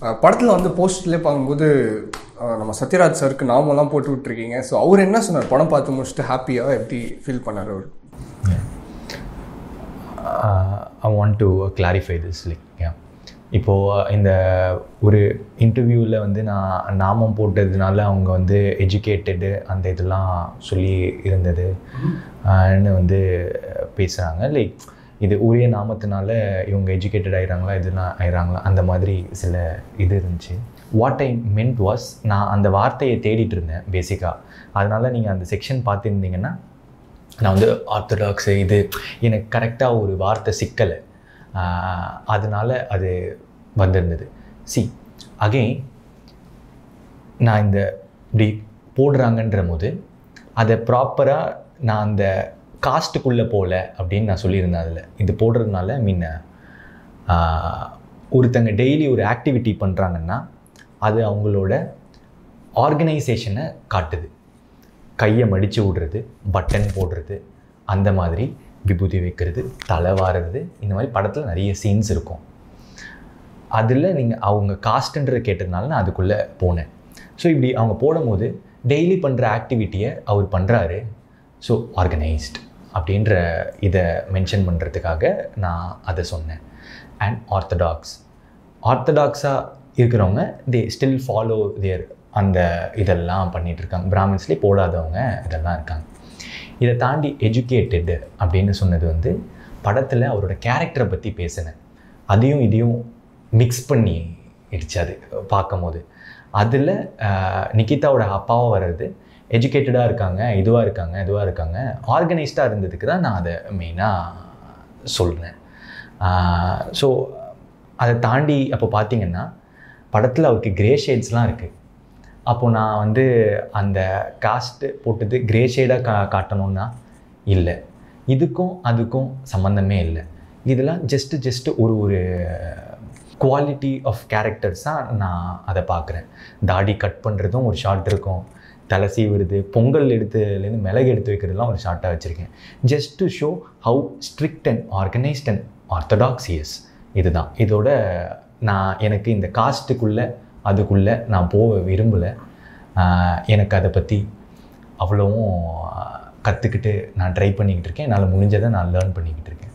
படத்தில் வந்து போஸ்ட்லேயே பார்க்கும்போது அஹ், நம்ம சத்யராஜ் சருக்கு நாமெல்லாம் போட்டு விட்டுருக்கீங்க ஸோ அவர் என்ன சொன்னார் படம் பார்த்து முடிச்சுட்டு ஹாப்பியாக எப்படி ஃபீல் பண்ணார் அவர் I want to clarify this like இப்போது இந்த ஒரு இன்டர்வியூவில் வந்து நான் நாமம் போட்டதுனால அவங்க வந்து எஜுகேட்டடு அந்த இதெல்லாம் சொல்லி இருந்தது ன்னு வந்து பேசுகிறாங்க லைக் இது உரிய நாமத்தினால இவங்க எஜுகேட்டட் ஆயிடுறாங்களா இதெல்லாம் ஆயிடுறாங்களா அந்த மாதிரி சில இது இருந்துச்சு வாட் ஐ மென்ட் வாஸ் நான் அந்த வார்த்தையை தேடிட்டு இருந்தேன் பேசிக்காக அதனால் நீங்கள் அந்த செக்ஷன் பார்த்துருந்தீங்கன்னா நான் வந்து ஆர்த்தடாக்ஸு இது எனக்கு கரெக்டாக ஒரு வார்த்தை சிக்கலை ஆஹ் அதனால அது வந்திருந்தது சி அகைன் நான் இந்த இப்படி போடுறாங்கன்ற போது அதை ப்ராப்பராக நான் அந்த காஸ்ட்டுக்குள்ளே போகல அப்படின்னு நான் சொல்லியிருந்தேன் அதில் இது போடுறதுனால மீன் ஒருத்தங்க டெய்லி ஒரு ஆக்டிவிட்டி பண்ணுறாங்கன்னா அது அவங்களோட ஆர்கனைசேஷனை காட்டுது கையை மடித்து விடுறது பட்டன் போடுறது அந்த மாதிரி விபூதி வைக்கிறது தலை வாருறது இந்த மாதிரி படத்தில் நிறைய சீன்ஸ் இருக்கும் அதில் நீங்கள் அவங்க காஸ்ட்டுன்றதை கேட்டதுனால நான் அதுக்குள்ளே போனேன் ஸோ இப்படி அவங்க போடும்போது டெய்லி பண்ணுற ஆக்டிவிட்டியை அவர் பண்ணுறாரு ஸோ ஆர்கனைஸ்ட் அப்படின்ற இதை மென்ஷன் பண்ணுறதுக்காக நான் அதை சொன்னேன் அண்ட் ஆர்த்தடாக்ஸ் ஆர்த்தடாக்ஸாக இருக்கிறவங்க தே ஸ்டில் ஃபாலோ தியர் அந்த இதெல்லாம் பண்ணிட்டு இருக்காங்க பிராமின்ஸ்லேயே போடாதவங்க இதெல்லாம் இருக்காங்க இதை தாண்டி எஜுகேட்டடு அப்படின்னு சொன்னது வந்து படத்தில் அவரோட கேரக்டரை பற்றி பேசினேன் அதையும் இதையும் மிக்ஸ் பண்ணி இடிச்சு அது பார்க்கும்போது அதில் நிக்கிதாவோட அப்பாவும் வர்றது எஜுகேட்டடாக இருக்காங்க இதுவாக இருக்காங்க இதுவாக இருக்காங்க ஆர்கனைஸ்டாக இருந்ததுக்கு தான் நான் அதை மெயினாக சொல்கிறேன் ஸோ அதை தாண்டி அப்போ பார்த்தீங்கன்னா படத்தில் அவருக்கு கிரே ஷேட்ஸ்லாம் இருக்குது அப்போ நான் வந்து அந்த காஸ்ட்டு போட்டது கிரே ஷேடாக கா காட்டணும்னா இல்லை இதுக்கும் அதுக்கும் சம்மந்தமே இல்லை இதெல்லாம் ஜஸ்ட்டு ஜஸ்ட்டு ஒரு ஒரு குவாலிட்டி ஆஃப் கேரக்டர்ஸ் தான் நான் அதை பார்க்குறேன் தாடி கட் பண்ணுறதும் ஒரு ஷார்ட் இருக்கும் தலை சீவுறது பொங்கல் எடுத்துலேருந்து மிளகு எடுத்து வைக்கிறதுலாம் ஒரு ஷார்ட்டாக வச்சுருக்கேன் just to show how strict and organised and ஆர்த்தடாக்ஸியஸ் இதுதான் இதோட நான் எனக்கு இந்த காஸ்ட்டுக்குள்ளே அதுக்குள்ளே நான் போக விரும்பலை ஆஹ் எனக்கு அதை பற்றி அவ்வளவும் கற்றுக்கிட்டு நான் ட்ரை பண்ணிக்கிட்டு இருக்கேன் என்னால் முடிஞ்சதை நான் லேர்ன் பண்ணிக்கிட்டு இருக்கேன்